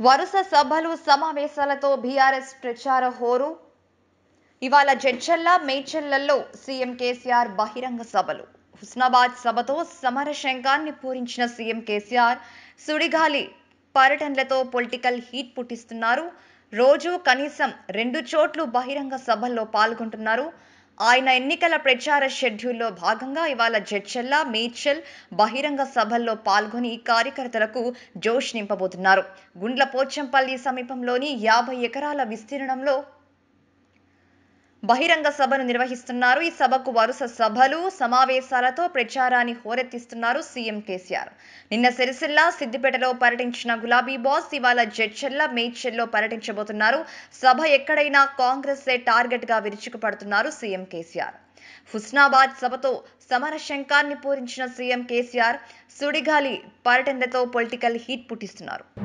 వరుస సభలు సమావేశాలతో బీఆర్ఎస్ ప్రచార హోరు ఇవాళ జడ్చల్ల మేడ్చల్లలో సీఎం కేసీఆర్ బహిరంగ సభలు హుస్నాబాద్ సభతో సమర శంఖాన్ని పూరించిన సీఎం కేసీఆర్ సుడిగాలి పర్యటనలతో పొలిటికల్ హీట్ పుట్టిస్తున్నారు రోజు కనీసం రెండు చోట్ల బహిరంగ సభల్లో పాల్గొంటున్నారు ఆయన ఎన్నికల ప్రచార షెడ్యూల్లో భాగంగా ఇవాళ జడ్చల్ల మేడ్చల్ బహిరంగ సభల్లో పాల్గొని కార్యకర్తలకు జోష్ నింపబోతున్నారు గుండ్ల పోచంపల్లి సమీపంలోని యాభై ఎకరాల విస్తీర్ణంలో బహిరంగ సభను నిర్వహిస్తున్నారు ఈ సభకు వరుస సభలు సమావేశాలతో ప్రచారాన్ని హోరెత్తిస్తున్నారు సీఎం కేసీఆర్ నిన్న సిరిసిల్ల సిద్దిపేటలో పర్యటించిన గులాబీ బాస్ ఇవాళ జడ్చెల్ల మేడ్చెల్లో పర్యటించబోతున్నారు సభ ఎక్కడైనా కాంగ్రెస్ టార్గెట్ గా విరుచుకుపడుతున్నారు సీఎం కేసీఆర్ హుస్నాబాద్ సభతో సమర శంఖాన్ని పూరించిన సీఎం కేసీఆర్ సుడిగాలి పర్యటనలతో పొలిటికల్ హీట్ పుట్టిస్తున్నారు